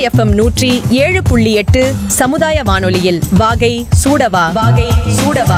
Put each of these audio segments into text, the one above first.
FM நூற்றி ஏழு புள்ளி எட்டு சமுதாய வானொலியில் வாகை சூடவா வாகை சூடவா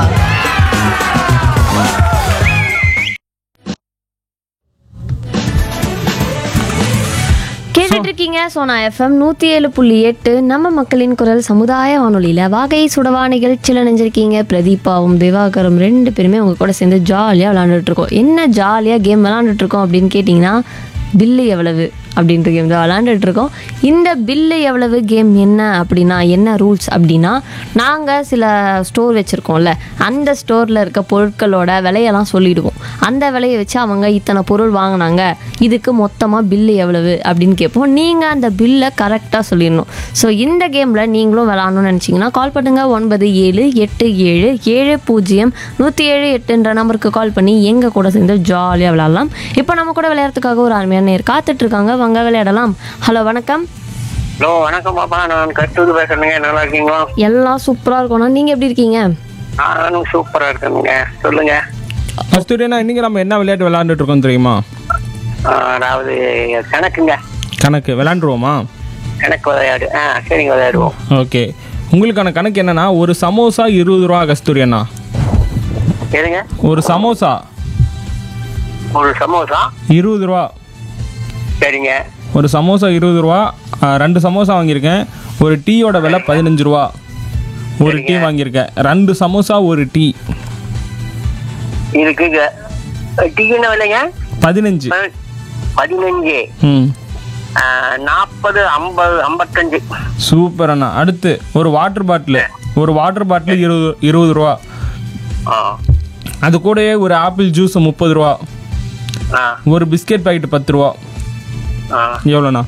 கேட்டுட்டு இருக்கீங்க சோனா எஃப்எம் நூற்றி ஏழு புள்ளி எட்டு நம்ம மக்களின் குரல் சமுதாய வானொலியில் வாகை சுடவா நிகழ்ச்சியில் நினைஞ்சிருக்கீங்க பிரதீபாவும் திவாகரும் ரெண்டு பேருமே உங்க கூட சேர்ந்து ஜாலியாக விளாண்டுட்டு இருக்கோம் என்ன ஜாலியாக கேம் விளாண்டுட்டு இருக்கோம் அப்படின்னு கேட்டிங்கன்னா பில்லு எவ்வளவு அப்படின்ற கேம் தான் விளாண்டுட்டு இருக்கோம் இந்த பில்லு எவ்வளவு கேம் என்ன அப்படின்னா என்ன ரூல்ஸ் அப்படின்னா நாங்கள் சில ஸ்டோர் வச்சுருக்கோம்ல அந்த ஸ்டோரில் இருக்க பொருட்களோட விலையெல்லாம் சொல்லிடுவோம் அந்த விலையை வச்சு அவங்க இத்தனை பொருள் வாங்கினாங்க இதுக்கு மொத்தமாக பில்லு எவ்வளவு அப்படின்னு கேட்போம் நீங்கள் அந்த பில்லை கரெக்டாக சொல்லிடணும் ஸோ இந்த கேமில் நீங்களும் விளாடணும்னு நினச்சிங்கன்னா கால் பண்ணுங்க ஒன்பது ஏழு எட்டு ஏழு ஏழு பூஜ்ஜியம் நூற்றி ஏழு எட்டுன்ற நம்பருக்கு கால் பண்ணி எங்கள் கூட சேர்ந்து ஜாலியாக விளையாடலாம் இப்போ நம்ம கூட விளையாடுறதுக்காக ஒரு அருமையான நேர் காத்துட்ருக்காங்க வாங்க விளையாடலாம் ஹலோ வணக்கம் ஹலோ வணக்கம் பாப்பா நான் கட்டூர் பேசுறேங்க நல்லா இருக்கீங்களா எல்லாம் சூப்பராக இருக்கணும் நீங்கள் எப்படி இருக்கீங்க நானும் சூப்பரா இருக்கேனுங்க சொல்லுங்க கஸ்தூரியனா இன்னைக்கு நம்ம என்ன விளையாட்டு விளையாண்டுட்டு இருக்கோம் தெரியுமா ஆ, அதாவது கணக்குங்க கணக்கு விளையாண்டுருவோமா கணக்கு விளையாடு ஆ சரிங்க விளையாடுவோம் ஓகே உங்களுக்கான கணக்கு என்னன்னா ஒரு சமோசா இருபது ரூபா கஸ்தூரியண்ணா சரிங்க ஒரு சமோசா ஒரு சமோசா இருபது ரூபா சரிங்க ஒரு சமோசா இருபது ரூபா ஆ, ரெண்டு சமோசா வாங்கியிருக்கேன் ஒரு டீயோட விலை பதினஞ்சு ரூபா ஒரு டீ வாங்கியிருக்கேன் ரெண்டு சமோசா ஒரு டீ இருக்குங்க டீ என்ன விலைங்க பதினஞ்சு ப- பதினஞ்சு ம் ஆ, நாற்பது ஐம்பது ஐம்பத்தஞ்சு சூப்பர் அண்ணா அடுத்து ஒரு வாட்டர் பாட்டில் ஒரு வாட்டர் பாட்டில் இருபது இருபது ரூபா ஆ அது கூடயே ஒரு ஆப்பிள் ஜூஸ் முப்பது ரூபா ஆ ஒரு பிஸ்கெட் பாக்கெட் பத்து ரூபா ஆ எவ்வளோண்ணா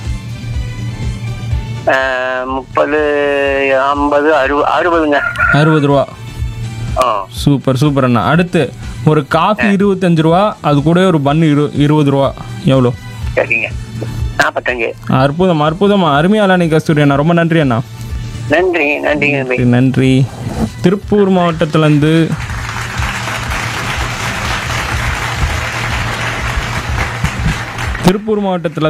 ஆ, முப்பது ஐம்பது அறுபது அறுபதுங்க அறுபது ரூபா ஆ சூப்பர் சூப்பர் அண்ணா அடுத்து ஒரு காஃபி இருபத்தஞ்சு ரூபா அது கூட ஒரு பன் இரு இருபது ரூபா எவ்வளோ சரிங்க நாற்பத்தஞ்சு அற்புதம் அற்புதம் அருமையா விளையாடி கஸ்தூரி அண்ணா ரொம்ப நன்றி அண்ணா நன்றி நன்றிங்க தம்பி. நன்றி திருப்பூர் மாவட்டத்துலேருந்து திருப்பூர் மாவட்டத்தில்